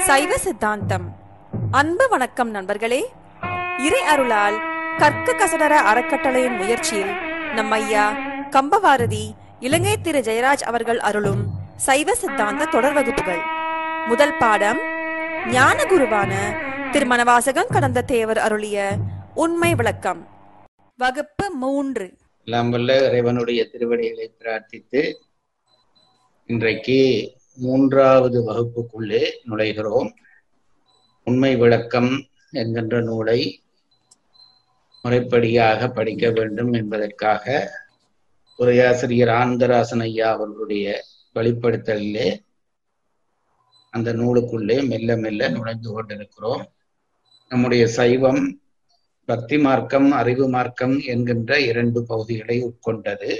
சைவ சித்தாந்தம் அன்பு வணக்கம் நண்பர்களே இறை அருளால் கற்க கசடர அறக்கட்டளையின் முயற்சியில் நம் ஐயா கம்பவாரதி இலங்கை திரு ஜெயராஜ் அவர்கள் அருளும் சைவ சித்தாந்த தொடர் வகுப்புகள் முதல் பாடம் ஞான குருவான திருமணவாசகம் கடந்த தேவர் அருளிய உண்மை விளக்கம் வகுப்பு மூன்று எல்லாம் வல்ல இறைவனுடைய திருவடிகளை பிரார்த்தித்து இன்றைக்கு மூன்றாவது வகுப்புக்குள்ளே நுழைகிறோம் உண்மை விளக்கம் என்கின்ற நூலை முறைப்படியாக படிக்க வேண்டும் என்பதற்காக உரையாசிரியர் ஆனந்தராசன் ஐயா அவர்களுடைய வழிப்படுத்தலிலே அந்த நூலுக்குள்ளே மெல்ல மெல்ல நுழைந்து கொண்டிருக்கிறோம் நம்முடைய சைவம் பக்தி மார்க்கம் அறிவு மார்க்கம் என்கின்ற இரண்டு பகுதிகளை உட்கொண்டது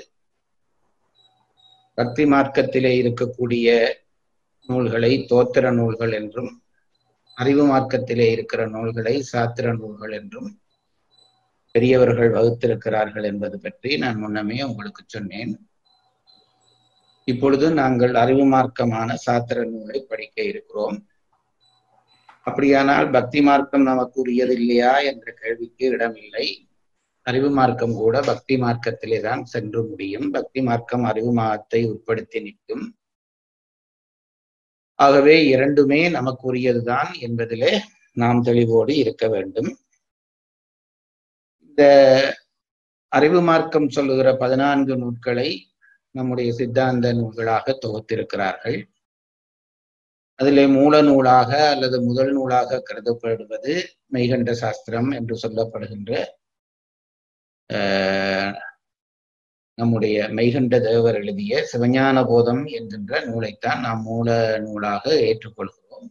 பக்தி மார்க்கத்திலே இருக்கக்கூடிய நூல்களை தோத்திர நூல்கள் என்றும் அறிவு மார்க்கத்திலே இருக்கிற நூல்களை சாத்திர நூல்கள் என்றும் பெரியவர்கள் வகுத்திருக்கிறார்கள் என்பது பற்றி நான் முன்னமே உங்களுக்கு சொன்னேன் இப்பொழுது நாங்கள் அறிவு மார்க்கமான சாத்திர நூலை படிக்க இருக்கிறோம் அப்படியானால் பக்தி மார்க்கம் நமக்கு உரியது இல்லையா என்ற கேள்விக்கு இடமில்லை அறிவு மார்க்கம் கூட பக்தி மார்க்கத்திலே தான் சென்று முடியும் பக்தி மார்க்கம் அறிவு மார்க்கத்தை உட்படுத்தி நிற்கும் ஆகவே இரண்டுமே நமக்கு உரியதுதான் என்பதிலே நாம் தெளிவோடு இருக்க வேண்டும் இந்த அறிவு மார்க்கம் சொல்லுகிற பதினான்கு நூல்களை நம்முடைய சித்தாந்த நூல்களாக தொகுத்திருக்கிறார்கள் அதிலே மூல நூலாக அல்லது முதல் நூலாக கருதப்படுவது மெய்கண்ட சாஸ்திரம் என்று சொல்லப்படுகின்ற நம்முடைய மெய்கண்ட தேவர் எழுதிய சிவஞான போதம் என்கின்ற நூலைத்தான் நாம் மூல நூலாக ஏற்றுக்கொள்கிறோம்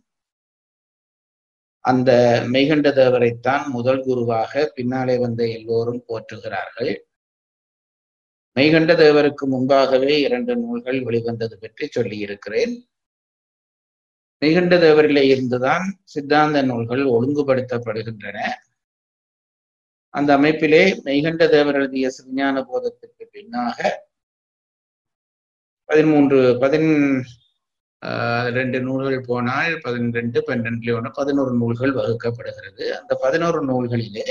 அந்த மெய்கண்ட தேவரைத்தான் முதல் குருவாக பின்னாலே வந்த எல்லோரும் போற்றுகிறார்கள் மெய்கண்ட தேவருக்கு முன்பாகவே இரண்டு நூல்கள் வெளிவந்தது பற்றி சொல்லியிருக்கிறேன் மெய்கண்ட தேவரிலே இருந்துதான் சித்தாந்த நூல்கள் ஒழுங்குபடுத்தப்படுகின்றன அந்த அமைப்பிலே மெய்கண்ட தேவர் எழுதிய சிஞான போதத்திற்கு பின்னாக பதிமூன்று பதின் ரெண்டு நூல்கள் போனால் பதினெண்டு பன்னிரெண்டுல ஒன்று பதினோரு நூல்கள் வகுக்கப்படுகிறது அந்த பதினோரு நூல்களிலே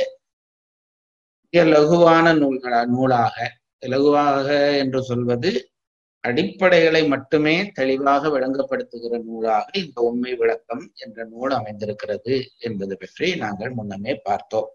லகுவான நூல்களா நூலாக லகுவாக என்று சொல்வது அடிப்படைகளை மட்டுமே தெளிவாக விளங்கப்படுத்துகிற நூலாக இந்த உண்மை விளக்கம் என்ற நூல் அமைந்திருக்கிறது என்பது பற்றி நாங்கள் முன்னமே பார்த்தோம்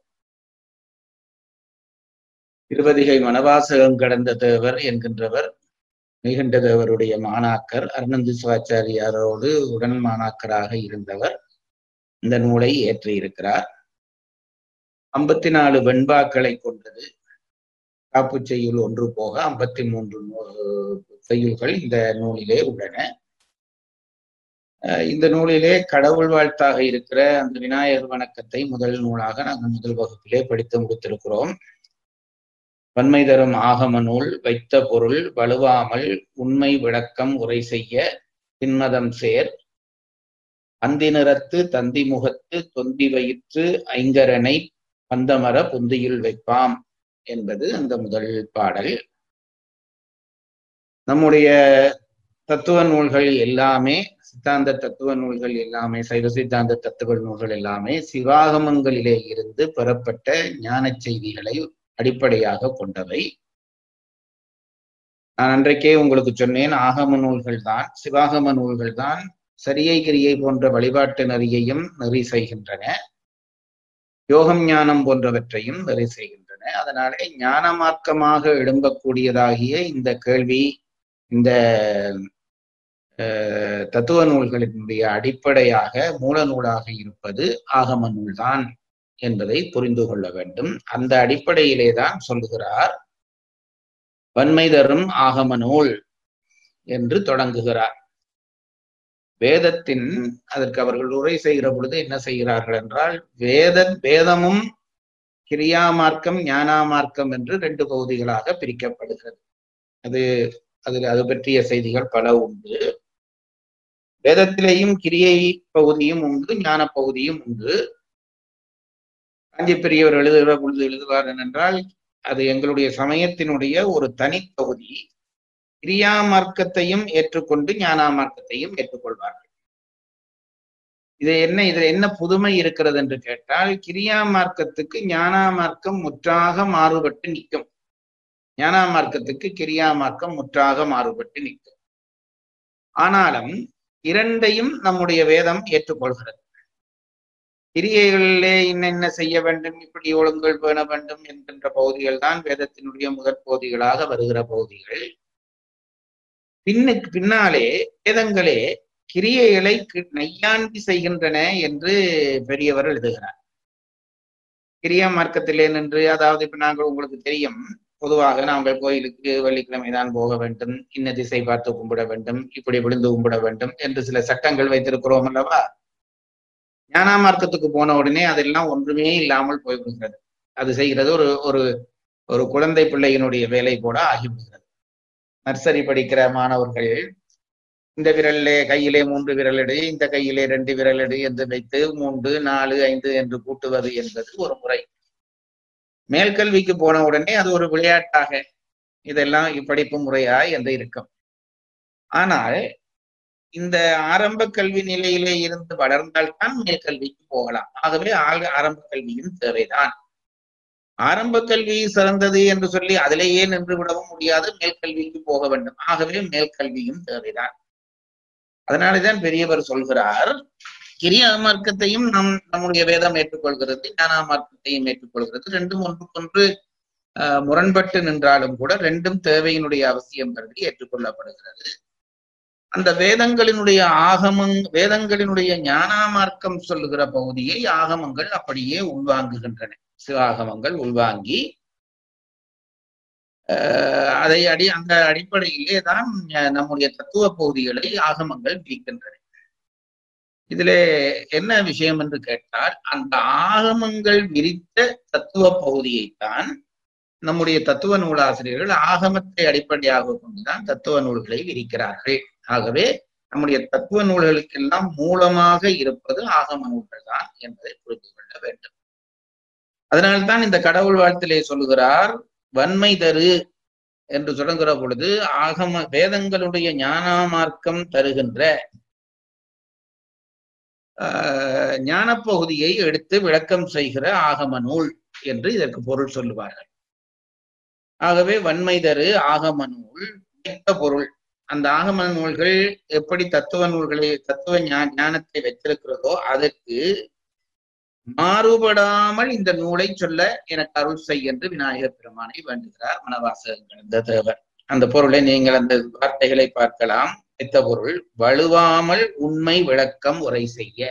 திருவதிகை மனவாசகம் கடந்த தேவர் என்கின்றவர் மிகண்ட தேவருடைய மாணாக்கர் அருணந்தி சிவாச்சாரியாரோடு உடன் மாணாக்கராக இருந்தவர் இந்த நூலை ஏற்றியிருக்கிறார் ஐம்பத்தி நாலு வெண்பாக்களை கொண்டது காப்பு செய்யுள் ஒன்று போக ஐம்பத்தி மூன்று செய்யுள்கள் இந்த நூலிலே உள்ளன இந்த நூலிலே கடவுள் வாழ்த்தாக இருக்கிற அந்த விநாயகர் வணக்கத்தை முதல் நூலாக நாங்கள் முதல் வகுப்பிலே படித்து முடித்திருக்கிறோம் வன்மை தரும் ஆகம நூல் வைத்த பொருள் வலுவாமல் உண்மை விளக்கம் உரை செய்ய பின்மதம் சேர் அந்தி நிறத்து தந்தி முகத்து தொந்தி வயிற்று ஐங்கரனை பந்தமர புந்தியில் வைப்பாம் என்பது அந்த முதல் பாடல் நம்முடைய தத்துவ நூல்கள் எல்லாமே சித்தாந்த தத்துவ நூல்கள் எல்லாமே சைவ சித்தாந்த தத்துவ நூல்கள் எல்லாமே சிவாகமங்களிலே இருந்து பெறப்பட்ட ஞான செய்திகளை அடிப்படையாக கொண்டவை நான் அன்றைக்கே உங்களுக்கு சொன்னேன் ஆகம நூல்கள் தான் சிவாகம நூல்கள் தான் சரியை கிரியை போன்ற வழிபாட்டு நெறியையும் நெறி செய்கின்றன யோகம் ஞானம் போன்றவற்றையும் நெறி செய்கின்றன அதனாலே ஞான மார்க்கமாக எழும்பக்கூடியதாகிய இந்த கேள்வி இந்த தத்துவ நூல்களினுடைய அடிப்படையாக மூல நூலாக இருப்பது ஆகம நூல்தான் என்பதை புரிந்து கொள்ள வேண்டும் அந்த அடிப்படையிலே தான் சொல்லுகிறார் வன்மை தரும் ஆகம நூல் என்று தொடங்குகிறார் வேதத்தின் அதற்கு அவர்கள் உரை செய்கிற பொழுது என்ன செய்கிறார்கள் என்றால் வேத வேதமும் கிரியா மார்க்கம் ஞானா மார்க்கம் என்று ரெண்டு பகுதிகளாக பிரிக்கப்படுகிறது அது அதில் அது பற்றிய செய்திகள் பல உண்டு வேதத்திலேயும் கிரியை பகுதியும் உண்டு ஞான பகுதியும் உண்டு காஞ்சி பெரியவர் எழுதுகிற பொழுது எழுதுவார் என்றால் அது எங்களுடைய சமயத்தினுடைய ஒரு தனிப்பகுதி கிரியா மார்க்கத்தையும் ஏற்றுக்கொண்டு ஞானா மார்க்கத்தையும் ஏற்றுக்கொள்வார்கள் இது என்ன இதுல என்ன புதுமை இருக்கிறது என்று கேட்டால் கிரியா மார்க்கத்துக்கு ஞானா மார்க்கம் முற்றாக மாறுபட்டு நிற்கும் ஞானா மார்க்கத்துக்கு கிரியா மார்க்கம் முற்றாக மாறுபட்டு நிற்கும் ஆனாலும் இரண்டையும் நம்முடைய வேதம் ஏற்றுக்கொள்கிறது கிரியைகளிலே இன்னென்ன செய்ய வேண்டும் இப்படி ஒழுங்குகள் பேண வேண்டும் என்கின்ற பகுதிகள் தான் வேதத்தினுடைய முதற் பகுதிகளாக வருகிற பகுதிகள் பின்னுக்கு பின்னாலே வேதங்களே கிரியைகளை நையாண்டி செய்கின்றன என்று பெரியவர் எழுதுகிறார் கிரியா மார்க்கத்திலே நின்று அதாவது இப்ப நாங்கள் உங்களுக்கு தெரியும் பொதுவாக நாங்கள் கோயிலுக்கு வெள்ளிக்கிழமை தான் போக வேண்டும் இன்ன திசை பார்த்து கும்பிட வேண்டும் இப்படி விழுந்து கும்பிட வேண்டும் என்று சில சட்டங்கள் வைத்திருக்கிறோம் அல்லவா ஞானா மார்க்கத்துக்கு போன உடனே அதெல்லாம் ஒன்றுமே இல்லாமல் போய்விடுகிறது அது செய்கிறது ஒரு ஒரு ஒரு குழந்தை பிள்ளையினுடைய வேலை கூட ஆகிவிடுகிறது நர்சரி படிக்கிற மாணவர்கள் இந்த விரலிலே கையிலே மூன்று விரலெடு இந்த கையிலே ரெண்டு விரலெடு என்று வைத்து மூன்று நாலு ஐந்து என்று கூட்டுவது என்பது ஒரு முறை மேல்கல்விக்கு போன உடனே அது ஒரு விளையாட்டாக இதெல்லாம் இப்படிப்பு முறையா என்று இருக்கும் ஆனால் இந்த ஆரம்ப கல்வி நிலையிலே இருந்து வளர்ந்தால்தான் மேற்கல்விக்கு போகலாம் ஆகவே ஆரம்ப கல்வியும் தேவைதான் ஆரம்ப கல்வி சிறந்தது என்று சொல்லி அதிலேயே நின்று விடவும் முடியாது மேல்கல்விக்கு போக வேண்டும் ஆகவே மேல்கல்வியும் தேவைதான் அதனாலதான் பெரியவர் சொல்கிறார் கிரியா மார்க்கத்தையும் நம் நம்முடைய வேதம் ஏற்றுக்கொள்கிறது ஞானா மார்க்கத்தையும் ஏற்றுக்கொள்கிறது ரெண்டும் ஒன்றுக்கொன்று முரண்பட்டு நின்றாலும் கூட ரெண்டும் தேவையினுடைய அவசியம் கருதி ஏற்றுக்கொள்ளப்படுகிறது அந்த வேதங்களினுடைய ஆகமங் வேதங்களினுடைய ஞானா மார்க்கம் சொல்லுகிற பகுதியை ஆகமங்கள் அப்படியே உள்வாங்குகின்றன சிவாகமங்கள் உள்வாங்கி அதை அடி அந்த அடிப்படையிலே தான் நம்முடைய தத்துவ பகுதிகளை ஆகமங்கள் விரிக்கின்றன இதிலே என்ன விஷயம் என்று கேட்டால் அந்த ஆகமங்கள் விரித்த தத்துவ பகுதியைத்தான் நம்முடைய தத்துவ நூலாசிரியர்கள் ஆகமத்தை அடிப்படையாக கொண்டுதான் தத்துவ நூல்களை விரிக்கிறார்கள் ஆகவே நம்முடைய தத்துவ நூல்களுக்கெல்லாம் மூலமாக இருப்பது ஆகம நூல்கள் தான் என்பதை புரிந்து கொள்ள வேண்டும் அதனால்தான் இந்த கடவுள் வாழ்த்திலே சொல்லுகிறார் வன்மை தரு என்று தொடங்குற பொழுது ஆகம வேதங்களுடைய ஞானா மார்க்கம் தருகின்ற ஞான பகுதியை எடுத்து விளக்கம் செய்கிற ஆகம நூல் என்று இதற்கு பொருள் சொல்லுவார்கள் ஆகவே வன்மை தரு ஆகம நூல் பொருள் அந்த ஆகம நூல்கள் எப்படி தத்துவ நூல்களை தத்துவ ஞானத்தை வைத்திருக்கிறதோ அதற்கு மாறுபடாமல் இந்த நூலை சொல்ல எனக்கு அருள் செய் என்று விநாயகர் பெருமானை வேண்டுகிறார் மனவாசகங்கள் இந்த தேவர் அந்த பொருளை நீங்கள் அந்த வார்த்தைகளை பார்க்கலாம் வைத்த பொருள் வலுவாமல் உண்மை விளக்கம் உரை செய்ய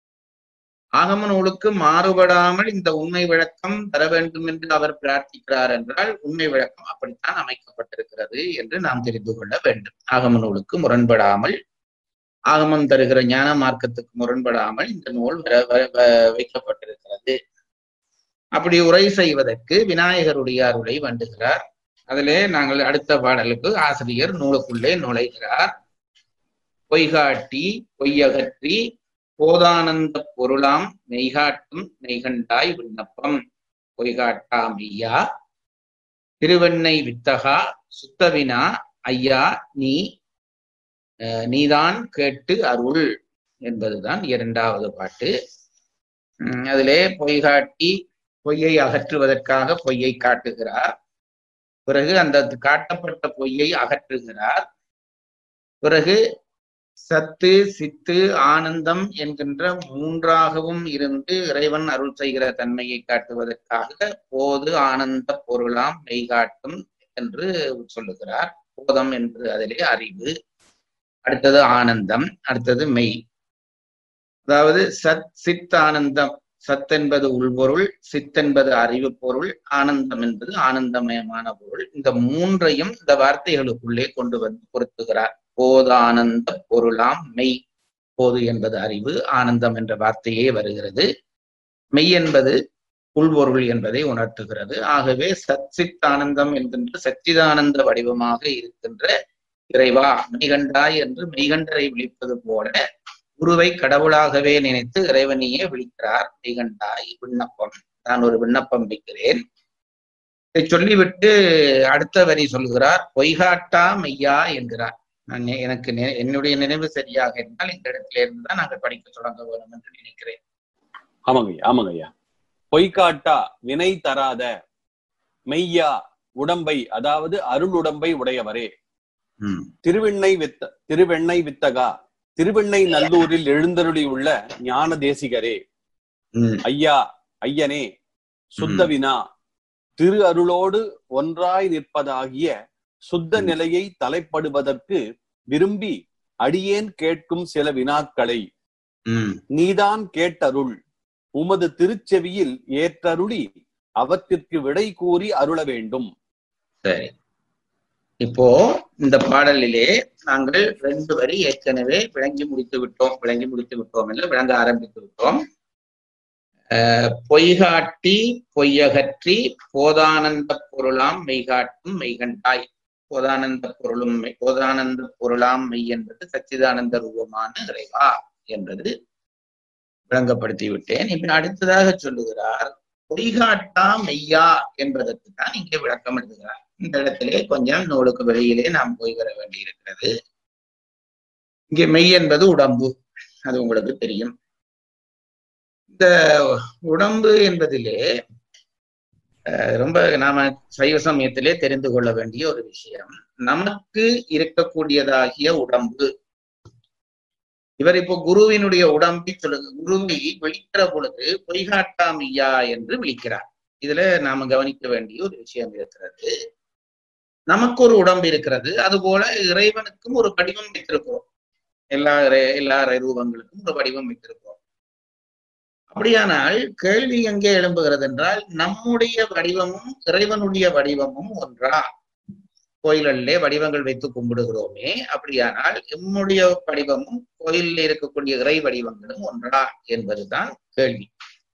ஆகம நூலுக்கு மாறுபடாமல் இந்த உண்மை விளக்கம் தர வேண்டும் என்று அவர் பிரார்த்திக்கிறார் என்றால் உண்மை விளக்கம் அப்படித்தான் அமைக்கப்பட்டிருக்கிறது என்று நாம் தெரிந்து கொள்ள வேண்டும் ஆகம நூலுக்கு முரண்படாமல் ஆகமம் தருகிற ஞான மார்க்கத்துக்கு முரண்படாமல் இந்த நூல் வைக்கப்பட்டிருக்கிறது அப்படி உரை செய்வதற்கு விநாயகருடைய அருளை வேண்டுகிறார் அதிலே நாங்கள் அடுத்த பாடலுக்கு ஆசிரியர் நூலுக்குள்ளே நுழைகிறார் பொய்காட்டி பொய்யகற்றி போதானந்த பொருளாம் மெய்காட்டும் மெய்கண்டாய் விண்ணப்பம் பொய்காட்டா மெய்யா திருவெண்ணை வித்தகா சுத்தவினா ஐயா நீ நீதான் கேட்டு அருள் என்பதுதான் இரண்டாவது பாட்டு அதிலே பொய் காட்டி பொய்யை அகற்றுவதற்காக பொய்யை காட்டுகிறார் பிறகு அந்த காட்டப்பட்ட பொய்யை அகற்றுகிறார் பிறகு சத்து சித்து ஆனந்தம் என்கின்ற மூன்றாகவும் இருந்து இறைவன் அருள் செய்கிற தன்மையை காட்டுவதற்காக போது ஆனந்த பொருளாம் மெய்காட்டும் என்று சொல்லுகிறார் போதம் என்று அதிலே அறிவு அடுத்தது ஆனந்தம் அடுத்தது மெய் அதாவது சத் சித் ஆனந்தம் சத் என்பது உள்பொருள் சித் என்பது அறிவு பொருள் ஆனந்தம் என்பது ஆனந்தமயமான பொருள் இந்த மூன்றையும் இந்த வார்த்தைகளுக்குள்ளே கொண்டு வந்து பொருத்துகிறார் போதானந்த பொருளாம் மெய் போது என்பது அறிவு ஆனந்தம் என்ற வார்த்தையே வருகிறது மெய் என்பது உள்பொருள் என்பதை உணர்த்துகிறது ஆகவே சத் சித் ஆனந்தம் என்கின்ற சச்சிதானந்த வடிவமாக இருக்கின்ற இறைவா மெய்கண்டாய் என்று மெய்கண்டரை விழிப்பது போல குருவை கடவுளாகவே நினைத்து இறைவனையே விழிக்கிறார் மெய்கண்டாய் விண்ணப்பம் நான் ஒரு விண்ணப்பம் வைக்கிறேன் இதை சொல்லிவிட்டு அடுத்த வரி சொல்கிறார் பொய்காட்டா மெய்யா என்கிறார் நான் நி- எனக்கு நி- என்னுடைய நினைவு சரியாக இருந்தால் இந்த இடத்துல இருந்து தான் நாங்கள் படிக்க தொடங்க வேண்டும் என்று நினைக்கிறேன் ஆமாங்க ஐயா ஆமாங்க ஐயா பொய்காட்டா வினை தராத மெய்யா உடம்பை அதாவது அருள் உடம்பை உடையவரே ம், திருவெண்ணை வித்த திருவெண்ணை வித்தகா திருவெண்ணை நல்லூரில் எழுந்தருளி உள்ள ஞான தேசிகரே ம், ஐயா ஐயனே சுத்தவினா திரு அருளோடு ஒன்றாய் நிற்பதாகிய சுத்த ம். நிலையை தலைப்படுவதற்கு விரும்பி அடியேன் கேட்கும் சில வினாக்களை ம். நீதான் கேட்டருள் உமது திருச்செவியில் ஏற்றருளி அவற்றிற்கு விடை கூறி அருள வேண்டும் சரி இப்போ இந்த பாடலிலே நாங்கள் ரெண்டு வரி ஏற்கனவே விளங்கி முடித்து விட்டோம் விளங்கி முடித்து விட்டோம் இல்லை விளங்க ஆரம்பித்து விட்டோம் அஹ், பொய்காட்டி பொய்யகற்றி போதானந்த பொருளாம் மெய்காட்டும் மெய்கண்டாய் போதானந்த பொருளும் மெய் போதானந்த பொருளாம் மெய் என்பது சச்சிதானந்த ரூபமான இறைவா என்பது விளங்கப்படுத்தி விட்டேன் இப்ப அடுத்ததாக சொல்லுகிறார் பொய்காட்டா மெய்யா என்பதற்கு தான் இங்கே விளக்கம் எழுதுகிறார் இந்த இடத்திலே கொஞ்சம் நூலுக்கு வெளியிலே நாம் போய் வர வேண்டியிருக்கிறது இங்கே மெய் என்பது உடம்பு அது உங்களுக்கு தெரியும் இந்த உடம்பு என்பதிலே அஹ், ரொம்ப நாம சைவ சமயத்திலே தெரிந்து கொள்ள வேண்டிய ஒரு விஷயம் நமக்கு இருக்கக்கூடியதாகிய உடம்பு இவர் இப்போ குருவினுடைய உடம்பை சொல்லுங்க குருவை விழிக்கிற பொழுது பொய்காட்டாமையா என்று விழிக்கிறார் இதுல நாம கவனிக்க வேண்டிய ஒரு விஷயம் இருக்கிறது நமக்கு ஒரு உடம்பு இருக்கிறது அதுபோல இறைவனுக்கும் ஒரு வடிவம் வைத்திருக்கிறோம் எல்லா இறை- எல்லா ரூபங்களுக்கும் ஒரு வடிவம் வைத்திருக்கிறோம் அப்படியானால் கேள்வி எங்கே எழும்புகிறது என்றால் நம்முடைய வடிவமும் இறைவனுடைய வடிவமும் ஒன்றா கோயில்களிலே வடிவங்கள் வைத்து கும்பிடுகிறோமே அப்படியானால் எம்முடைய வடிவமும் கோயிலில் இருக்கக்கூடிய இறை வடிவங்களும் ஒன்றா என்பதுதான் கேள்வி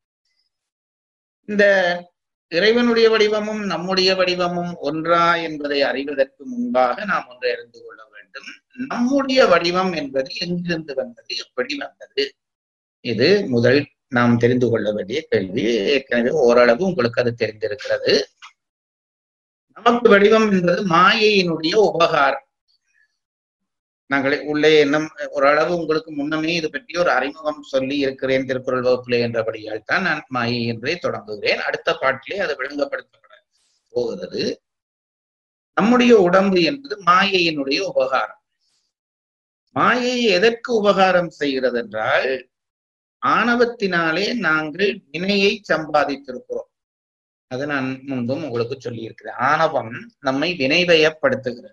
இந்த இறைவனுடைய வடிவமும் நம்முடைய வடிவமும் ஒன்றா என்பதை அறிவதற்கு முன்பாக நாம் ஒன்றை அறிந்து கொள்ள வேண்டும் நம்முடைய வடிவம் என்பது எங்கிருந்து வந்தது எப்படி வந்தது இது முதல் நாம் தெரிந்து கொள்ள வேண்டிய கேள்வி ஏற்கனவே ஓரளவு உங்களுக்கு அது தெரிந்திருக்கிறது நமக்கு வடிவம் என்பது மாயையினுடைய உபகாரம் நாங்கள் உள்ளே இன்னும் ஓரளவு உங்களுக்கு முன்னமே இது பற்றி ஒரு அறிமுகம் சொல்லி இருக்கிறேன் திருக்குறள் வகுப்பிலே என்றபடியால் தான் நான் மாயை என்றே தொடங்குகிறேன் அடுத்த பாட்டிலே அது விளங்கப்படுத்தப்பட போகிறது நம்முடைய உடம்பு என்பது மாயையினுடைய உபகாரம் மாயை எதற்கு உபகாரம் செய்கிறது என்றால் ஆணவத்தினாலே நாங்கள் வினையை சம்பாதித்திருக்கிறோம் அது நான் முன்பும் உங்களுக்கு சொல்லி இருக்கிறேன் ஆணவம் நம்மை வினைவயப்படுத்துகிறது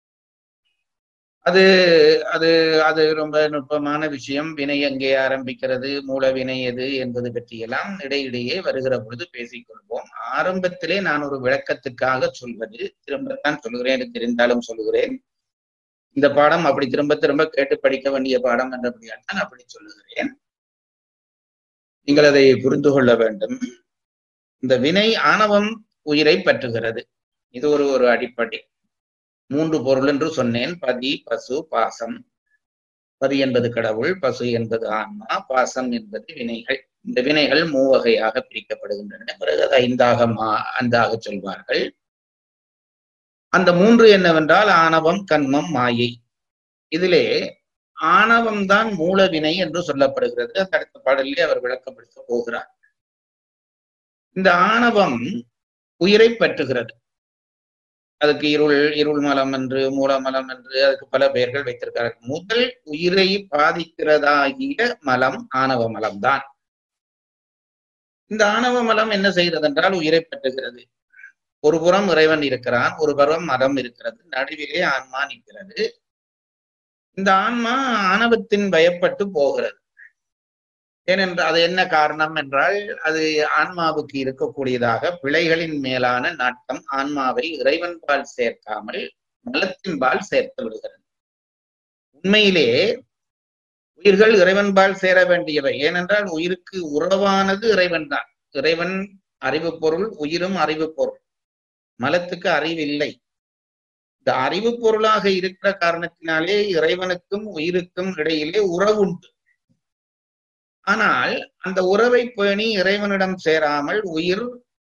அது அது அது ரொம்ப நுட்பமான விஷயம் வினை எங்கே ஆரம்பிக்கிறது மூல வினை எது என்பது பற்றியெல்லாம் இடையிடையே வருகிற பொழுது பேசிக்கொள்வோம் ஆரம்பத்திலே நான் ஒரு விளக்கத்துக்காக சொல்வது திரும்பத்தான் சொல்கிறேன் எனக்கு தெரிந்தாலும் சொல்லுகிறேன் இந்த பாடம் அப்படி திரும்ப திரும்ப கேட்டு படிக்க வேண்டிய பாடம் என்றபடியால் தான் அப்படி சொல்லுகிறேன் நீங்கள் அதை புரிந்து கொள்ள வேண்டும் இந்த வினை ஆணவம் உயிரை பற்றுகிறது இது ஒரு ஒரு அடிப்படை மூன்று பொருள் என்று சொன்னேன் பதி பசு பாசம் பதி என்பது கடவுள் பசு என்பது ஆன்மா பாசம் என்பது வினைகள் இந்த வினைகள் மூவகையாக பிரிக்கப்படுகின்றன பிறகு அது ஐந்தாக மா ஐந்தாக சொல்வார்கள் அந்த மூன்று என்னவென்றால் ஆணவம் கண்மம் மாயை இதிலே ஆணவம் தான் மூல வினை என்று சொல்லப்படுகிறது அந்த அடுத்த பாடலிலே அவர் விளக்கப்படுத்த போகிறார் இந்த ஆணவம் உயிரை பற்றுகிறது அதுக்கு இருள் இருள் மலம் என்று மூலமலம் என்று அதுக்கு பல பெயர்கள் வைத்திருக்கிறார்கள் முதல் உயிரை பாதிக்கிறதாகிய மலம் ஆணவ மலம் தான் இந்த ஆணவ மலம் என்ன செய்கிறது என்றால் உயிரை பற்றுகிறது ஒரு புறம் இறைவன் இருக்கிறான் ஒரு புறம் மரம் இருக்கிறது நடுவிலே ஆன்மா நிற்கிறது இந்த ஆன்மா ஆணவத்தின் பயப்பட்டு போகிறது ஏனென்றால் அது என்ன காரணம் என்றால் அது ஆன்மாவுக்கு இருக்கக்கூடியதாக பிழைகளின் மேலான நாட்டம் ஆன்மாவை இறைவன் பால் சேர்க்காமல் மலத்தின் பால் சேர்த்து விடுகிறது உண்மையிலே உயிர்கள் இறைவன் பால் சேர வேண்டியவை ஏனென்றால் உயிருக்கு உறவானது இறைவன் தான் இறைவன் அறிவு பொருள் உயிரும் அறிவு பொருள் மலத்துக்கு அறிவு இல்லை இந்த அறிவு பொருளாக இருக்கிற காரணத்தினாலே இறைவனுக்கும் உயிருக்கும் இடையிலே உறவுண்டு ஆனால் அந்த உறவை பேணி இறைவனிடம் சேராமல் உயிர்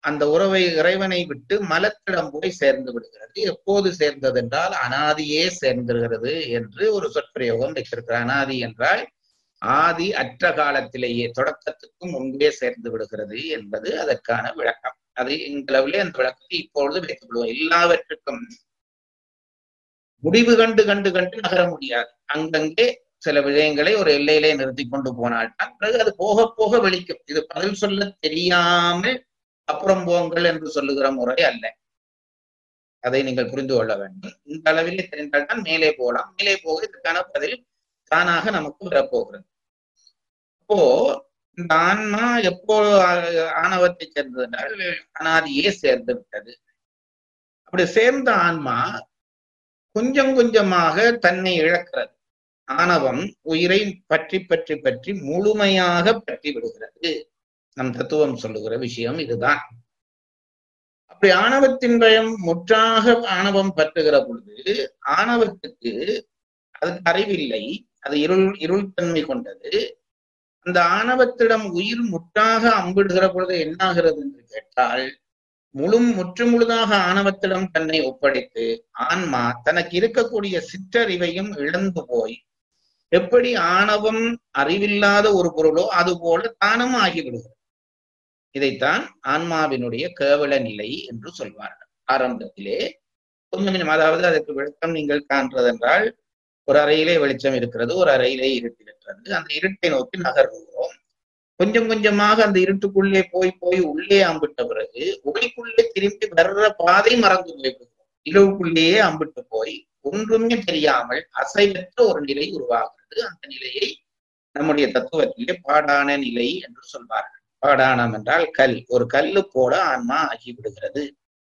அந்த உறவை இறைவனை விட்டு மலத்திடம் போய் சேர்ந்து விடுகிறது எப்போது சேர்ந்தது என்றால் அனாதியே சேர்ந்துகிறது என்று ஒரு சொற்பிரயோகம் வைத்திருக்கிறார் அனாதி என்றால் ஆதி அற்ற காலத்திலேயே தொடக்கத்துக்கு முன்பே சேர்ந்து விடுகிறது என்பது அதற்கான விளக்கம் அது எங்களவிலே அந்த விளக்கத்தை இப்பொழுது வைத்துக் கொள்வோம் எல்லாவற்றுக்கும் முடிவு கண்டு கண்டு கண்டு நகர முடியாது அங்கங்கே சில விடயங்களை ஒரு எல்லையிலே நிறுத்தி கொண்டு போனால்தான் பிறகு அது போக போக வெளிக்கும் இது பதில் சொல்ல தெரியாமல் அப்புறம் போங்கள் என்று சொல்லுகிற முறை அல்ல அதை நீங்கள் புரிந்து கொள்ள வேண்டும் இந்த அளவிலே தெரிந்தால்தான் மேலே போகலாம் மேலே போக இதற்கான பதில் தானாக நமக்கு வரப்போகிறது அப்போ இந்த ஆன்மா எப்போ ஆ- ஆணவத்தை சேர்ந்தது என்றால் அனாதியே சேர்ந்து விட்டது அப்படி சேர்ந்த ஆன்மா கொஞ்சம் கொஞ்சமாக தன்னை இழக்கிறது ஆணவம் உயிரை பற்றி பற்றி பற்றி முழுமையாக பற்றி விடுகிறது நம் தத்துவம் சொல்லுகிற விஷயம் இதுதான் அப்படி ஆணவத்தின் பயம் முற்றாக ஆணவம் பற்றுகிற பொழுது ஆணவத்துக்கு அதுக்கு அறிவில்லை அது இருள் இருள் தன்மை கொண்டது அந்த ஆணவத்திடம் உயிர் முற்றாக அம்பிடுகிற பொழுது என்னாகிறது என்று கேட்டால் முழு முற்று முழுதாக ஆணவத்திடம் தன்னை ஒப்படைத்து ஆன்மா தனக்கு இருக்கக்கூடிய சிற்றறிவையும் இழந்து போய் எப்படி ஆணவம் அறிவில்லாத ஒரு பொருளோ அது போல தானும் ஆகிவிடுகிறது இதைத்தான் ஆன்மாவினுடைய கேவல நிலை என்று சொல்வார்கள் ஆரம்பத்திலே கொஞ்சம் கொஞ்சம் அதாவது அதற்கு விளக்கம் நீங்கள் காண்றதென்றால் ஒரு அறையிலே வெளிச்சம் இருக்கிறது ஒரு அறையிலே இருட்டு இருக்கிறது அந்த இருட்டை நோக்கி நகர்கிறோம் கொஞ்சம் கொஞ்சமாக அந்த இருட்டுக்குள்ளே போய் போய் உள்ளே அம்பிட்ட பிறகு ஒளிக்குள்ளே திரும்பி வர்ற பாதை மறந்து போய்விடுகிறோம் இரவுக்குள்ளேயே அம்பிட்டு போய் ஒன்றுமே தெரியாமல் அசைவற்ற ஒரு நிலை உருவாகிறது அந்த நிலையை நம்முடைய தத்துவத்திலே பாடான நிலை என்று சொல்வார்கள் பாடானம் என்றால் கல் ஒரு கல்லு போல ஆன்மா ஆகிவிடுகிறது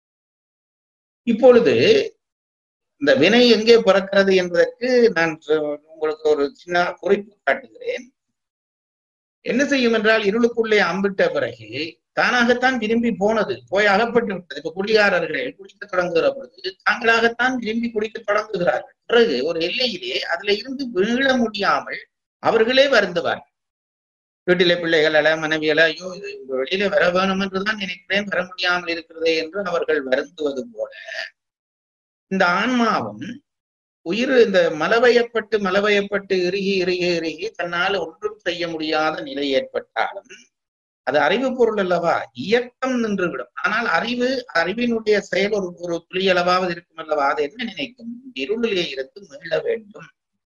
இப்பொழுது இந்த வினை எங்கே பிறக்கிறது என்பதற்கு நான் சொ- உங்களுக்கு ஒரு சின்ன குறிப்பு காட்டுகிறேன் என்ன செய்யும் என்றால் இருளுக்குள்ளே அம்பிட்ட பிறகு தானாகத்தான் விரும்பி போனது போய் அகப்பட்டு விட்டது இப்ப குடிகாரர்கள் குடிக்க தொடங்குகிற பொழுது தாங்களாகத்தான் விரும்பி குடிக்க தொடங்குகிறார்கள் பிறகு ஒரு எல்லையிலே அதுல இருந்து மீள முடியாமல் அவர்களே வருந்துவார்கள் வீட்டிலே பிள்ளைகள மனைவிகள ஐயோ இது இந்த வெளியில வர வேணும் என்றுதான் நினைக்கிறேன் வர முடியாமல் இருக்கிறதே என்று அவர்கள் வருந்துவது போல இந்த ஆன்மாவும் உயிர் இந்த மலவயப்பட்டு மலவயப்பட்டு இறுகி இறுகி இறுகி தன்னால் ஒன்றும் செய்ய முடியாத நிலை ஏற்பட்டாலும் அது அறிவு பொருள் அல்லவா இயக்கம் நின்றுவிடும் ஆனால் அறிவு அறிவினுடைய செயல் ஒரு ஒரு துளி அளவாவது இருக்கும் அல்லவா அது என்ன நினைக்கும் இந்த இருளிலே இருந்து மீள வேண்டும்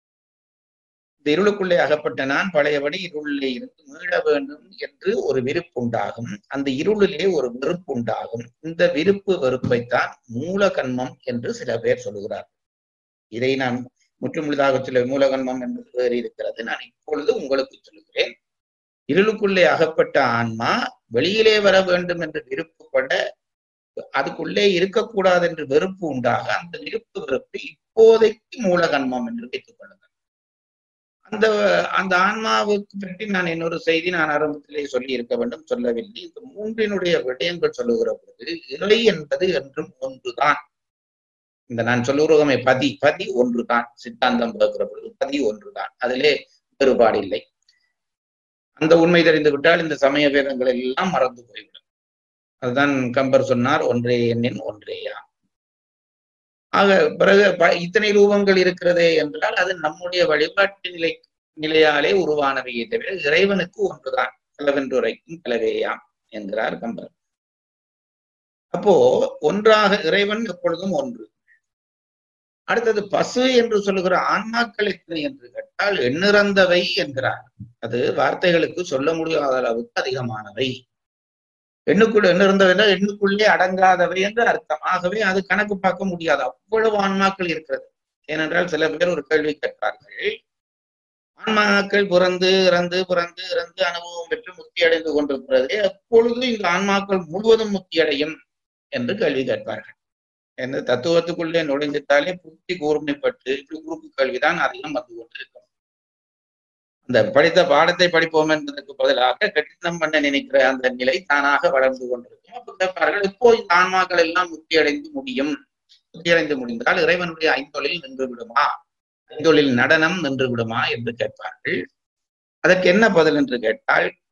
இந்த இருளுக்குள்ளே அகப்பட்ட நான் பழையபடி இருளிலே இருந்து மீள வேண்டும் என்று ஒரு விருப்பு உண்டாகும் அந்த இருளிலே ஒரு வெறுப்பு உண்டாகும் இந்த விருப்பு வெறுப்பைத்தான் மூல கண்மம் என்று சில பேர் சொல்லுகிறார் இதை நான் முற்றுமுழுதாக சொல்ல மூலகன்மம் என்பது வேறு இருக்கிறது நான் இப்பொழுது உங்களுக்கு சொல்லுகிறேன் இருளுக்குள்ளே அகப்பட்ட ஆன்மா வெளியிலே வர வேண்டும் என்று விருப்பப்பட அதுக்குள்ளே இருக்கக்கூடாது என்று வெறுப்பு உண்டாக அந்த விருப்பு வெறுப்பு இப்போதைக்கு மூலகன்மம் என்று வைத்துக் கொள்ளுங்கள் அந்த அந்த ஆன்மாவுக்கு பற்றி நான் இன்னொரு செய்தி நான் ஆரம்பத்திலே சொல்லி இருக்க வேண்டும் சொல்லவில்லை இந்த மூன்றினுடைய விடயங்கள் சொல்லுகிற பொழுது இறை என்பது என்றும் ஒன்றுதான் இந்த நான் சொல்லுகிறோமே பதி பதி ஒன்றுதான் சித்தாந்தம் பார்க்கிற பொழுது பதி ஒன்றுதான் அதிலே வேறுபாடு இல்லை அந்த உண்மை தெரிந்து விட்டால் இந்த சமய வேதங்கள் எல்லாம் மறந்து போய்விடும் அதுதான் கம்பர் சொன்னார் ஒன்றே எண்ணின் ஒன்றேயா ஆக பிறகு ப- இத்தனை ரூபங்கள் இருக்கிறதே என்றால் அது நம்முடைய வழிபாட்டு நிலை நிலையாலே உருவானவையே தவிர இறைவனுக்கு ஒன்றுதான் கலவென்றுரைக்கும் கலவேயாம் என்கிறார் கம்பர் அப்போ ஒன்றாக இறைவன் எப்பொழுதும் ஒன்று அடுத்தது பசு என்று சொல்லுகிற ஆன்மாக்கள் எத்தனை என்று கேட்டால் எண்ணிறந்தவை என்கிறார் அது வார்த்தைகளுக்கு சொல்ல முடியாத அளவுக்கு அதிகமானவை எண்ணுக்குள் எண்ணிறந்தவை என்றால் எண்ணுக்குள்ளே அடங்காதவை என்று அர்த்தம் ஆகவே அது கணக்கு பார்க்க முடியாது அவ்வளவு ஆன்மாக்கள் இருக்கிறது ஏனென்றால் சில பேர் ஒரு கேள்வி கேட்பார்கள் ஆன்மாக்கள் பிறந்து இறந்து பிறந்து இறந்து அனுபவம் பெற்று முக்தி அடைந்து கொண்டிருக்கிறது அப்பொழுது இந்த ஆன்மாக்கள் முழுவதும் முக்தி அடையும் என்று கேள்வி கேட்பார்கள் எந்த தத்துவத்துக்குள்ளே நுழைஞ்சிட்டாலே புத்தி கூர்மைப்பட்டு இப்படி குறுக்கு கேள்விதான் அதிகம் வந்து கொண்டிருக்கும் அந்த படித்த பாடத்தை படிப்போம் என்பதற்கு பதிலாக கடினம் பண்ண நினைக்கிற அந்த நிலை தானாக வளர்ந்து கொண்டிருக்கும் அப்ப கேட்பார்கள் இப்போ இந்த ஆன்மாக்கள் எல்லாம் முக்தி அடைந்து முடியும் முக்தி அடைந்து முடிந்தால் இறைவனுடைய ஐந்தொழில் நின்று விடுமா ஐந்தொழில் நடனம் நின்று விடுமா என்று கேட்பார்கள் அதற்கு என்ன பதில் என்று கேட்டால்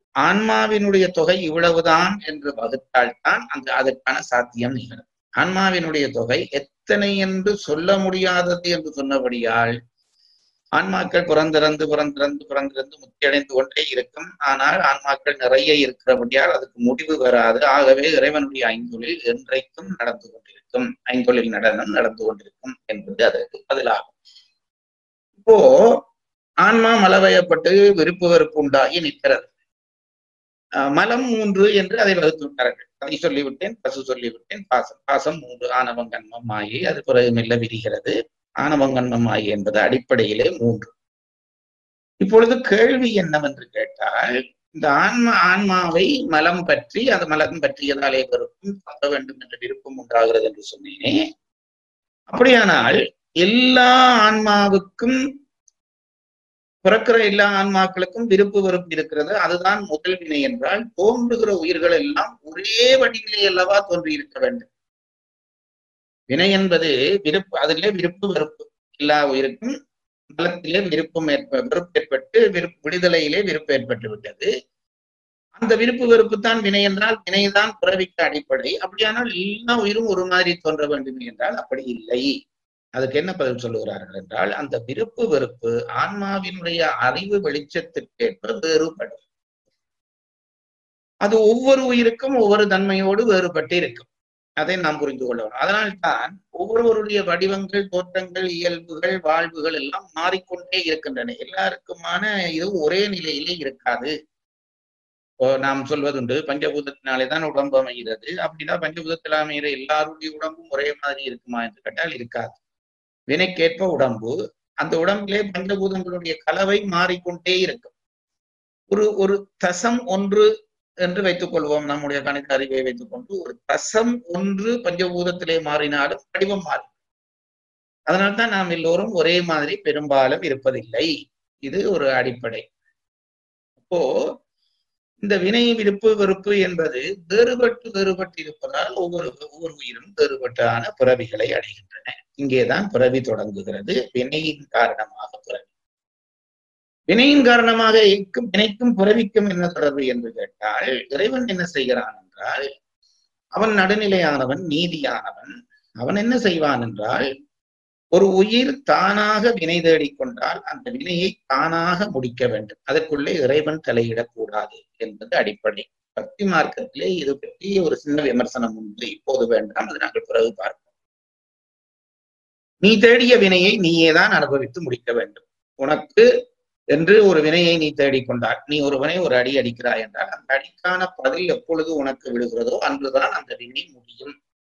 ஆன்மாவினுடைய தொகை இவ்வளவுதான் என்று வகுத்தால்தான் அந்த அதற்கான சாத்தியம் நிகழும் ஆன்மாவினுடைய தொகை எத்தனை என்று சொல்ல முடியாதது என்று சொன்னபடியால் ஆன்மாக்கள் புறந்திறந்து புறந்திறந்து புறந்திறந்து முத்தியடைந்து கொண்டே இருக்கும் ஆனால் ஆன்மாக்கள் நிறைய இருக்கிறபடியால் அதுக்கு முடிவு வராது ஆகவே இறைவனுடைய ஐந்தொழில் என்றைக்கும் நடந்து கொண்டிருக்கும் ஐந்தொழில் நடனம் நடந்து கொண்டிருக்கும் என்பது அதற்கு பதிலாகும் இப்போ ஆன்மா மலவயப்பட்டு விருப்பு வெறுப்பு உண்டாகி நிற்கிறது அஹ் மலம் மூன்று என்று அதை வகுத்து விட்டார்கள் அதை சொல்லிவிட்டேன் பசு சொல்லிவிட்டேன் பாசம் பாசம் மூன்று ஆணவம் கண்மம் மாயை அது பிறகு மெல்ல விரிகிறது ஆணவம் கண்மம் மாயை என்பது அடிப்படையிலே மூன்று இப்பொழுது கேள்வி என்னவென்று கேட்டால் இந்த ஆன்மா ஆன்மாவை மலம் பற்றி அது மலம் பற்றியதாலே வெறுப்பும் தப்ப வேண்டும் என்ற விருப்பம் உண்டாகிறது என்று சொன்னேனே அப்படியானால் எல்லா ஆன்மாவுக்கும் பிறக்கிற எல்லா ஆன்மாக்களுக்கும் விருப்பு வெறுப்பு இருக்கிறது அதுதான் முதல் வினை என்றால் தோன்றுகிற உயிர்கள் எல்லாம் ஒரே வடிவிலே அல்லவா தோன்றி இருக்க வேண்டும் வினை என்பது விருப்பு அதிலே விருப்பு வெறுப்பு எல்லா உயிருக்கும் பலத்திலே விருப்பம் ஏற்ப வெறுப்பு ஏற்பட்டு விருப்பு விடுதலையிலே விருப்பு ஏற்பட்டு விட்டது அந்த விருப்பு வெறுப்பு தான் வினை என்றால் வினைதான் பிறவிக்கு அடிப்படை அப்படியானால் எல்லா உயிரும் ஒரு மாதிரி தோன்ற வேண்டும் என்றால் அப்படி இல்லை அதுக்கு என்ன பதில் சொல்லுகிறார்கள் என்றால் அந்த விருப்பு வெறுப்பு ஆன்மாவினுடைய அறிவு வெளிச்சத்திற்கேற்ப வேறுபடும் அது ஒவ்வொரு உயிருக்கும் ஒவ்வொரு தன்மையோடு வேறுபட்டு இருக்கும் அதை நாம் புரிந்து கொள்ள வேண்டும் அதனால்தான் ஒவ்வொருவருடைய வடிவங்கள் தோற்றங்கள் இயல்புகள் வாழ்வுகள் எல்லாம் மாறிக்கொண்டே இருக்கின்றன எல்லாருக்குமான இது ஒரே நிலையிலே இருக்காது இப்போ நாம் சொல்வதுண்டு பஞ்சபூதத்தினாலே தான் உடம்பு அமைகிறது அப்படின்னா பஞ்சபூதத்தில் அமைகிற எல்லாருடைய உடம்பும் ஒரே மாதிரி இருக்குமா என்று கேட்டால் இருக்காது வினைக்கேற்ப உடம்பு அந்த உடம்பிலே பஞ்சபூதங்களுடைய கலவை மாறிக்கொண்டே இருக்கும் ஒரு ஒரு தசம் ஒன்று என்று வைத்துக் கொள்வோம் நம்முடைய கணித அறிவை வைத்துக் கொண்டு ஒரு தசம் ஒன்று பஞ்சபூதத்திலே மாறினாலும் வடிவம் மாறும் அதனால்தான் நாம் எல்லோரும் ஒரே மாதிரி பெரும்பாலும் இருப்பதில்லை இது ஒரு அடிப்படை அப்போ இந்த வினை விருப்பு வெறுப்பு என்பது வேறுபட்டு வேறுபட்டு இருப்பதால் ஒவ்வொரு ஒவ்வொரு உயிரும் வேறுபட்டான பிறவிகளை அடைகின்றன இங்கேதான் பிறவி தொடங்குகிறது வினையின் காரணமாக பிறவி வினையின் காரணமாக இக்கும் வினைக்கும் பிறவிக்கும் என்ன தொடர்பு என்று கேட்டால் இறைவன் என்ன செய்கிறான் என்றால் அவன் நடுநிலையானவன் நீதியானவன் அவன் என்ன செய்வான் என்றால் ஒரு உயிர் தானாக வினை தேடிக்கொண்டால் அந்த வினையை தானாக முடிக்க வேண்டும் அதற்குள்ளே இறைவன் தலையிடக்கூடாது என்பது அடிப்படை பக்தி மார்க்கத்திலே இது பற்றி ஒரு சின்ன விமர்சனம் உண்டு இப்போது வேண்டாம் அது நாங்கள் பிறகு பார்ப்போம் நீ தேடிய வினையை நீயேதான் அனுபவித்து முடிக்க வேண்டும் உனக்கு என்று ஒரு வினையை நீ தேடிக்கொண்டால் நீ ஒருவனை ஒரு அடி அடிக்கிறாய் என்றால் அந்த அடிக்கான பதில் எப்பொழுது உனக்கு விழுகிறதோ அன்றுதான் அந்த வினை முடியும்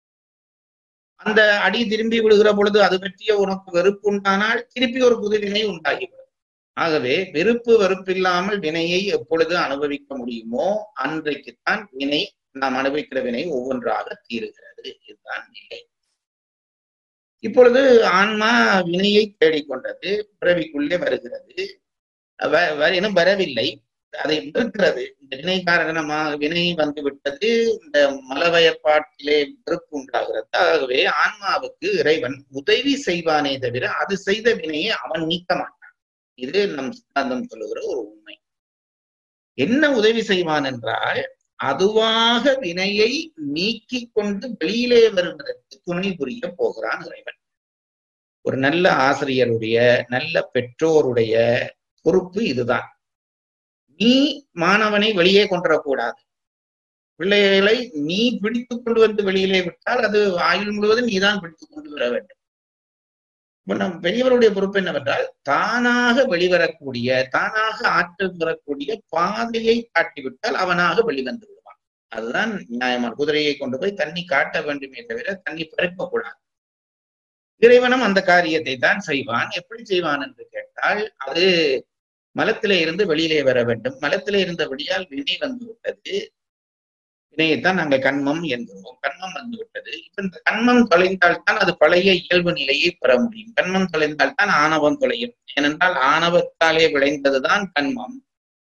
அந்த அடி திரும்பி விடுகிற பொழுது அது பற்றிய உனக்கு வெறுப்பு உண்டானால் திருப்பி ஒரு புது வினை உண்டாகிவிடும் ஆகவே வெறுப்பு வெறுப்பில்லாமல் வினையை எப்பொழுது அனுபவிக்க முடியுமோ அன்றைக்குத்தான் வினை நாம் அனுபவிக்கிற வினை ஒவ்வொன்றாக தீருகிறது இதுதான் நிலை இப்பொழுது ஆன்மா வினையை தேடிக்கொண்டது பிறவிக்குள்ளே வருகிறது இன்னும் வரவில்லை அதை வெறுக்கிறது இந்த வினை காரணமாக வினை வந்து விட்டது இந்த மலவயப்பாட்டிலே வெறுப்பு உண்டாகிறது ஆகவே ஆன்மாவுக்கு இறைவன் உதவி செய்வானே தவிர அது செய்த வினையை அவன் நீக்க மாட்டான் இது நம் சித்தாந்தம் சொல்லுகிற ஒரு உண்மை என்ன உதவி செய்வான் என்றால் அதுவாக வினையை நீக்கி கொண்டு வெளியிலே வருவதற்கு துணை புரிய போகிறான் இறைவன் ஒரு நல்ல ஆசிரியருடைய நல்ல பெற்றோருடைய பொறுப்பு இதுதான் நீ மாணவனை வெளியே கொண்டுவரக்கூடாது பிள்ளைகளை நீ பிடித்து கொண்டு வந்து வெளியிலே விட்டால் அது ஆயுள் முழுவதும் நீதான் பிடித்து கொண்டு வர வேண்டும் இப்ப நம் பெரியவருடைய பொறுப்பு என்னவென்றால் தானாக வெளிவரக்கூடிய தானாக ஆற்றல் பெறக்கூடிய பாதையை காட்டிவிட்டால் அவனாக வெளிவந்து விடுவான் அதுதான் நியாயமான குதிரையை கொண்டு போய் தண்ணி காட்ட வேண்டுமே தவிர தண்ணி பறிக்கக்கூடாது இறைவனும் அந்த காரியத்தை தான் செய்வான் எப்படி செய்வான் என்று கேட்டால் அது மலத்திலே இருந்து வெளியிலே வர வேண்டும் மலத்திலே இருந்த வெளியால் வினை வந்து விட்டது வினையைத்தான் நாங்கள் கண்மம் என்கிறோம் கண்மம் வந்து விட்டது இப்ப இந்த கண்மம் தொலைந்தால் தான் அது பழைய இயல்பு நிலையை பெற முடியும் கண்மம் தொலைந்தால் தான் ஆணவம் தொலையும் ஏனென்றால் ஆணவத்தாலே விளைந்ததுதான் கண்மம்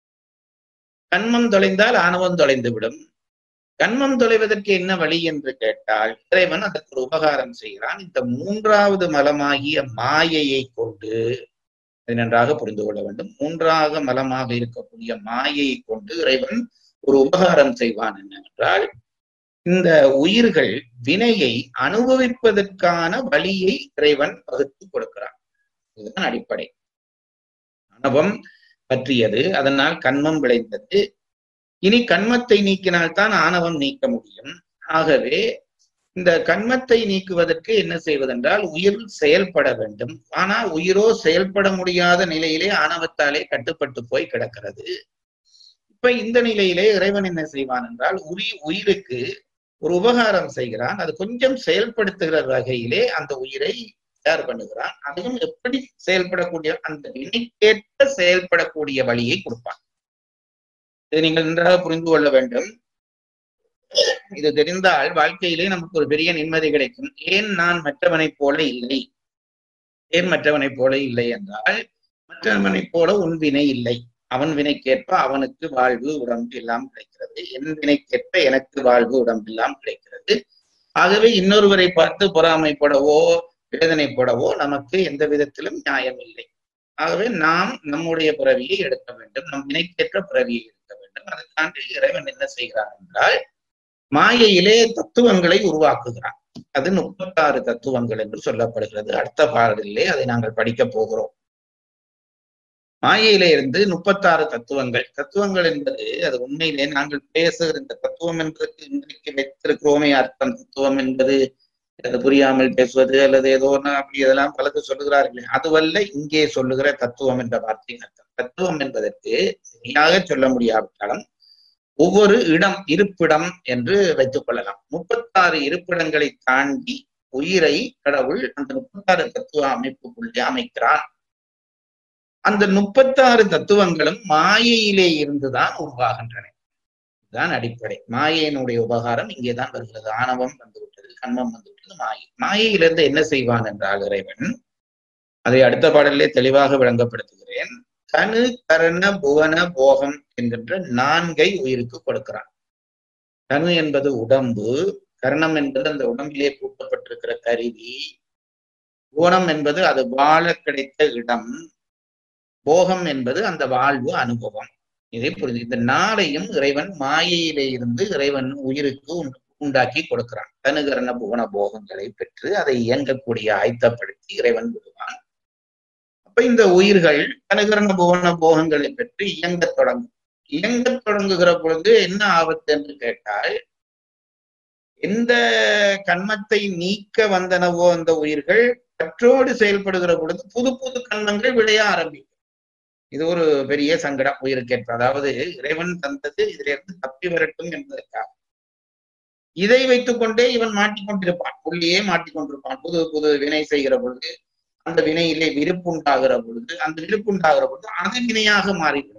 கண்மம் தொலைந்தால் ஆணவம் தொலைந்து விடும் கண்மம் தொலைவதற்கு என்ன வழி என்று கேட்டால் இறைவன் அதற்கு ஒரு உபகாரம் செய்கிறான் இந்த மூன்றாவது மலமாகிய மாயையை கொண்டு அதை நன்றாக புரிந்து கொள்ள வேண்டும் மூன்றாக மலமாக இருக்கக்கூடிய மாயையை கொண்டு இறைவன் ஒரு உபகாரம் செய்வான் என்னவென்றால் இந்த உயிர்கள் வினையை அனுபவிப்பதற்கான வழியை இறைவன் வகுத்து கொடுக்கிறான் இதுதான் அடிப்படை அனுபவம் பற்றியது அதனால் கண்மம் விளைந்தது இனி கண்மத்தை நீக்கினால்தான் ஆணவம் நீக்க முடியும் ஆகவே இந்த கண்மத்தை நீக்குவதற்கு என்ன செய்வதென்றால் உயிர் செயல்பட வேண்டும் ஆனா உயிரோ செயல்பட முடியாத நிலையிலே ஆணவத்தாலே கட்டுப்பட்டு போய் கிடக்கிறது இப்ப இந்த நிலையிலே இறைவன் என்ன செய்வான் என்றால் உரி உயிருக்கு ஒரு உபகாரம் செய்கிறான் அது கொஞ்சம் செயல்படுத்துகிற வகையிலே அந்த உயிரை தயார் பண்ணுகிறான் அதையும் எப்படி செயல்படக்கூடிய அந்த வினைக்கேற்ற செயல்படக்கூடிய வழியை கொடுப்பான் இதை நீங்கள் நன்றாக புரிந்து கொள்ள வேண்டும் இது தெரிந்தால் வாழ்க்கையிலே நமக்கு ஒரு பெரிய நிம்மதி கிடைக்கும் ஏன் நான் மற்றவனைப் போல இல்லை ஏன் மற்றவனைப் போல இல்லை என்றால் மற்றவனைப் போல உன் வினை இல்லை அவன் வினைக்கேற்ப அவனுக்கு வாழ்வு உடம்பு எல்லாம் கிடைக்கிறது என் வினைக்கேற்ப எனக்கு வாழ்வு உடம்பு எல்லாம் கிடைக்கிறது ஆகவே இன்னொருவரை பார்த்து பொறாமைப்படவோ வேதனைப்படவோ நமக்கு எந்த விதத்திலும் நியாயம் இல்லை ஆகவே நாம் நம்முடைய பிறவியை எடுக்க வேண்டும் நம் வினைக்கேற்ற பிறவியை எடுக்க வேண்டும் அதை தாண்டி இறைவன் என்ன செய்கிறான் என்றால் மாயையிலே தத்துவங்களை உருவாக்குகிறான் அது முப்பத்தாறு தத்துவங்கள் என்று சொல்லப்படுகிறது அடுத்த பாடலிலே அதை நாங்கள் படிக்க போகிறோம் மாயையிலே இருந்து முப்பத்தாறு தத்துவங்கள் தத்துவங்கள் என்பது அது உண்மையிலே நாங்கள் பேசுகிற இந்த தத்துவம் என்பதற்கு இன்றைக்கு வைத்திருக்கிறோமே அர்த்தம் தத்துவம் என்பது அது புரியாமல் பேசுவது அல்லது ஏதோ ஒன்று அப்படி இதெல்லாம் பலது சொல்லுகிறார்களே அதுவல்ல இங்கே சொல்லுகிற தத்துவம் என்ற வார்த்தையின் அர்த்தம் தத்துவம் என்பதற்கு சரியாக சொல்ல முடியாவிட்டாலும் ஒவ்வொரு இடம் இருப்பிடம் என்று வைத்துக் கொள்ளலாம் முப்பத்தாறு இருப்பிடங்களை தாண்டி உயிரை கடவுள் அந்த முப்பத்தாறு தத்துவ அமைப்புக்குள்ளே அமைக்கிறான் அந்த முப்பத்தாறு தத்துவங்களும் மாயையிலே இருந்துதான் உருவாகின்றன இதுதான் அடிப்படை மாயையினுடைய உபகாரம் இங்கேதான் வருகிறது ஆணவம் வந்துவிட்டது கண்மம் வந்துவிட்டது மாயை மாயையிலிருந்து என்ன செய்வான் என்றால் இறைவன் அதை அடுத்த பாடலிலே தெளிவாக விளங்கப்படுத்துகிறேன் கனு கரண புவன போகம் என்கின்ற நான்கை உயிருக்கு கொடுக்கிறான் கனு என்பது உடம்பு கரணம் என்பது அந்த உடம்பிலே பூட்டப்பட்டிருக்கிற கருவி புவனம் என்பது அது வாழ கிடைத்த இடம் போகம் என்பது அந்த வாழ்வு அனுபவம் இதை புரிஞ்சு இந்த நாளையும் இறைவன் மாயையிலே இருந்து இறைவன் உயிருக்கு உண்டாக்கி கொடுக்கிறான் தனுகரண புவன போகங்களை பெற்று அதை இயங்கக்கூடிய ஆயத்தப்படுத்தி இறைவன் விடுவான் அப்ப இந்த உயிர்கள் தனுகரண புவன போகங்களை பெற்று இயங்கத் தொடங்கும் இயங்கத் தொடங்குகிற பொழுது என்ன ஆபத்து என்று கேட்டால் எந்த கண்மத்தை நீக்க வந்தனவோ அந்த உயிர்கள் பற்றோடு செயல்படுகிற பொழுது புது புது கண்மங்கள் விளைய ஆரம்பிக்கும் இது ஒரு பெரிய சங்கடம் உயிருக்கேற்ப அதாவது இறைவன் தந்தது இதிலிருந்து தப்பி வரட்டும் என்பதற்காக இதை வைத்துக் கொண்டே இவன் மாட்டிக்கொண்டிருப்பான் உள்ளேயே மாட்டிக்கொண்டிருப்பான் புது புது வினை செய்கிற பொழுது அந்த வினையிலே விருப்புண்டாகிற பொழுது அந்த விருப்புண்டாகிற பொழுது அது வினையாக மாறிவிடும்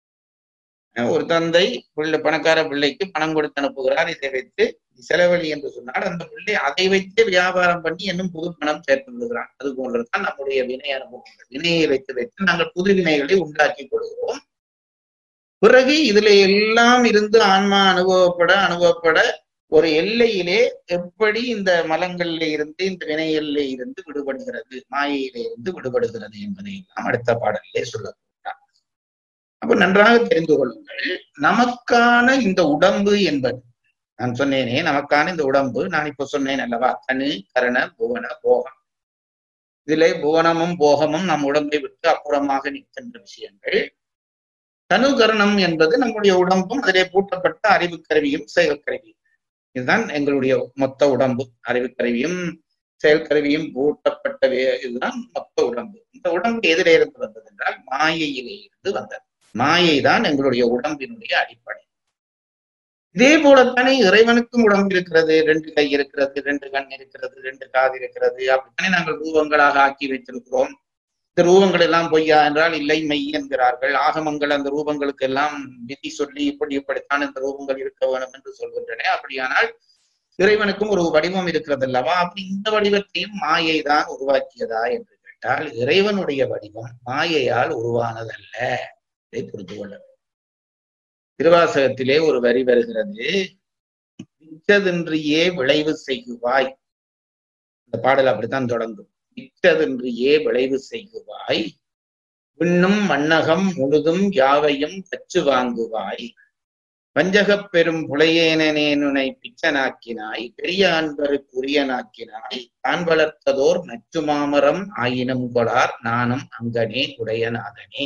ஒரு தந்தை பிள்ளை பணக்கார பிள்ளைக்கு பணம் கொடுத்து அனுப்புகிறார் இதை வைத்து செலவழி என்று சொன்னால் அந்த பிள்ளை அதை வைத்து வியாபாரம் பண்ணி இன்னும் புது பணம் சேர்த்து விடுகிறான் அது போன்றதுதான் நம்முடைய வினை அனுபவங்கள் வினையை வைத்து வைத்து நாங்கள் புது வினைகளை உண்டாக்கி கொடுக்கிறோம் பிறகு இதுல எல்லாம் இருந்து ஆன்மா அனுபவப்பட அனுபவப்பட ஒரு எல்லையிலே எப்படி இந்த மலங்கள்ல இருந்து இந்த வினையில இருந்து விடுபடுகிறது மாயையில இருந்து விடுபடுகிறது என்பதை எல்லாம் அடுத்த பாடலிலே சொல்லப்படுகிறார் அப்ப நன்றாக தெரிந்து கொள்ளுங்கள் நமக்கான இந்த உடம்பு என்பது நான் சொன்னேனே நமக்கான இந்த உடம்பு நான் இப்ப சொன்னேன் அல்லவா தனு கரண புவன போகம் இதிலே புவனமும் போகமும் நம் உடம்பை விட்டு அப்புறமாக நிற்கின்ற விஷயங்கள் தனு கரணம் என்பது நம்முடைய உடம்பும் அதிலே பூட்டப்பட்ட அறிவு கருவியும் செயல் கருவியும் இதுதான் எங்களுடைய மொத்த உடம்பு அறிவு கருவியும் செயல் கருவியும் பூட்டப்பட்ட இதுதான் மொத்த உடம்பு இந்த உடம்பு எதிரே இருந்து வந்தது என்றால் மாயையிலே இருந்து வந்தது மாயை தான் எங்களுடைய உடம்பினுடைய அடிப்படை இதே போலத்தானே இறைவனுக்கும் உடம்பு இருக்கிறது ரெண்டு கை இருக்கிறது ரெண்டு கண் இருக்கிறது ரெண்டு காது இருக்கிறது அப்படித்தானே நாங்கள் ரூபங்களாக ஆக்கி வைத்திருக்கிறோம் இந்த ரூபங்கள் எல்லாம் பொய்யா என்றால் இல்லை மெய் என்கிறார்கள் ஆகமங்கள் அந்த ரூபங்களுக்கு எல்லாம் விதி சொல்லி இப்படி இப்படித்தான் இந்த ரூபங்கள் இருக்க வேணும் என்று சொல்கின்றன அப்படியானால் இறைவனுக்கும் ஒரு வடிவம் இருக்கிறது அல்லவா அப்படி இந்த வடிவத்தையும் மாயை தான் உருவாக்கியதா என்று கேட்டால் இறைவனுடைய வடிவம் மாயையால் உருவானதல்ல இதை புரிந்து கொள்ள வேண்டும் திருவாசகத்திலே ஒரு வரி வருகிறது மிச்சதின்றியே விளைவு செய்குவாய் இந்த பாடல் அப்படித்தான் தொடங்கும் மிச்சதின்றியே விளைவு செய்குவாய் விண்ணும் மண்ணகம் முழுதும் யாவையும் கச்சு வாங்குவாய் வஞ்சகப் பெரும் புலையேனேனுனை பிச்சனாக்கினாய் பெரிய அன்பருக்கு உரியனாக்கினாய் தான் வளர்த்ததோர் நச்சு மாமரம் ஆயினும் கொடார் நானும் அங்கனே உடையநாதனே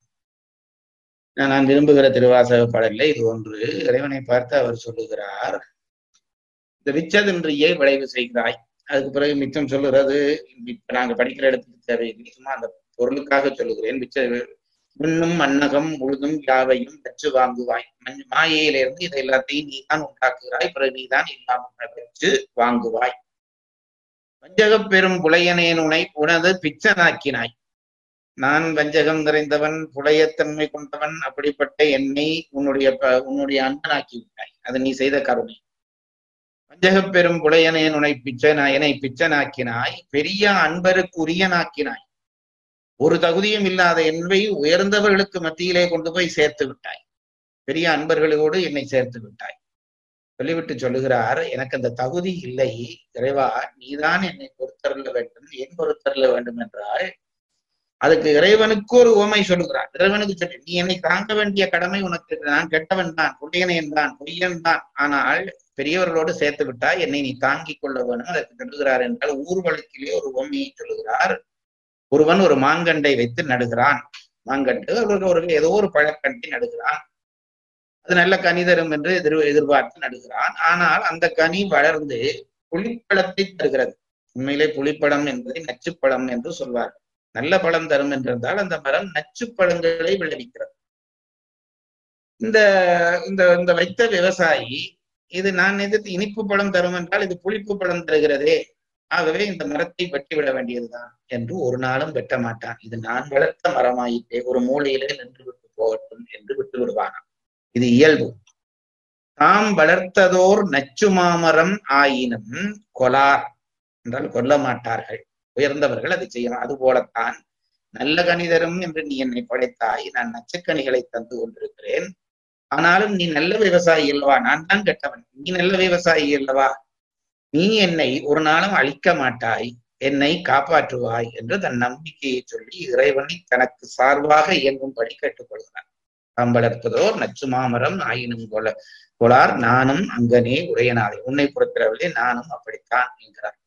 நான் விரும்புகிற திருவாசக பாடல்ல இது ஒன்று இறைவனை பார்த்து அவர் சொல்லுகிறார் இந்த விச்சதென்றியே விளைவு செய்கிறாய் அதுக்கு பிறகு மிச்சம் சொல்லுறது இப்ப நாங்க படிக்கிற இடத்துக்கு தேவையில்லை சும்மா அந்த பொருளுக்காக சொல்லுகிறேன் விச்ச விண்ணும் மன்னகம் முழுதும் யாவையும் வச்சு வாங்குவாய் மஞ்- மாயையிலிருந்து இதை எல்லாத்தையும் நீதான் உண்டாக்குகிறாய் பிறகு நீதான் இல்லாமல் வச்சு வாங்குவாய் வஞ்சகப் பெரும் புலையனேன் உனை உனது பிச்சனாக்கினாய் நான் வஞ்சகம் நிறைந்தவன் புலையத்தன்மை கொண்டவன் அப்படிப்பட்ட என்னை உன்னுடைய ப- உன்னுடைய அன்பனாக்கி விட்டாய் அது நீ செய்த கருணை வஞ்சகப் பெரும் புலையனேன் உனை பிச்சனாயனை பிச்சனாக்கினாய் பெரிய அன்பருக்கு உரியனாக்கினாய் ஒரு தகுதியும் இல்லாத என்னை உயர்ந்தவர்களுக்கு மத்தியிலே கொண்டு போய் சேர்த்து விட்டாய் பெரிய அன்பர்களோடு என்னை சேர்த்து விட்டாய் சொல்லிவிட்டு சொல்லுகிறார் எனக்கு அந்த தகுதி இல்லை இறைவா நீதான் என்னை பொறுத்தருள வேண்டும் ஏன் பொறுத்தருள வேண்டும் என்றால் அதுக்கு இறைவனுக்கு ஒரு உவமை சொல்லுகிறார் இறைவனுக்கு சொல்லி நீ என்னை தாங்க வேண்டிய கடமை உனக்கு இருக்கு. நான் கெட்டவன் தான் புள்ளியனேன் தான் பொய்யன் தான் ஆனால் பெரியவர்களோடு சேர்த்து விட்டாய் என்னை நீ தாங்கிக் கொள்ள வேணும் அதற்கு சொல்லுகிறார் என்றால் ஊர்வலத்திலே ஒரு உவமையை சொல்லுகிறார் ஒருவன் ஒரு மாங்கண்டை வைத்து நடுகிறான் மாங்கண்டு அவருக்கு ஒரு ஏதோ ஒரு பழக்கண்டை நடுகிறான் அது நல்ல கனி தரும் என்று எதிர் எதிர்பார்த்து நடுகிறான் ஆனால் அந்த கனி வளர்ந்து புளிப்பழத்தை தருகிறது உண்மையிலே புளிப்பழம் என்பதை நச்சுப்பழம் என்று சொல்வார் நல்ல பழம் தரும் என்றிருந்தால் அந்த மரம் நச்சு பழங்களை விளைவிக்கிறது இந்த இந்த இந்த வைத்த விவசாயி இது நான் எதிர்த்து இனிப்பு பழம் தரும் என்றால் இது புளிப்பு பழம் தருகிறதே ஆகவே இந்த மரத்தை வெட்டிவிட வேண்டியதுதான் என்று ஒரு நாளும் வெட்ட மாட்டான் இது நான் வளர்த்த மரமாயிட்டே ஒரு மூலையிலே நின்று விட்டு போகட்டும் என்று விட்டு விடுவானாம் இது இயல்பு தாம் வளர்த்ததோர் நச்சு மாமரம் ஆயினும் கொலார் என்றால் கொல்ல மாட்டார்கள் உயர்ந்தவர்கள் அதை செய்யலாம் அது போலத்தான் நல்ல கணிதரும் என்று நீ என்னை படைத்தாய் நான் நச்சுக்கனிகளை தந்து கொண்டிருக்கிறேன் ஆனாலும் நீ நல்ல விவசாயி அல்லவா நான் தான் கெட்டவன் நீ நல்ல விவசாயி அல்லவா நீ என்னை ஒரு நாளும் அழிக்க மாட்டாய் என்னை காப்பாற்றுவாய் என்று தன் நம்பிக்கையை சொல்லி இறைவனை தனக்கு சார்பாக இயங்கும்படி கேட்டுக்கொள்கிறார் தாம் வளர்ப்பதோர் நச்சு மாமரம் ஆயினும் கொல கொளார் நானும் அங்கனே உடையனாதே உன்னை பொறுத்தளவிலே நானும் அப்படித்தான் என்கிறார்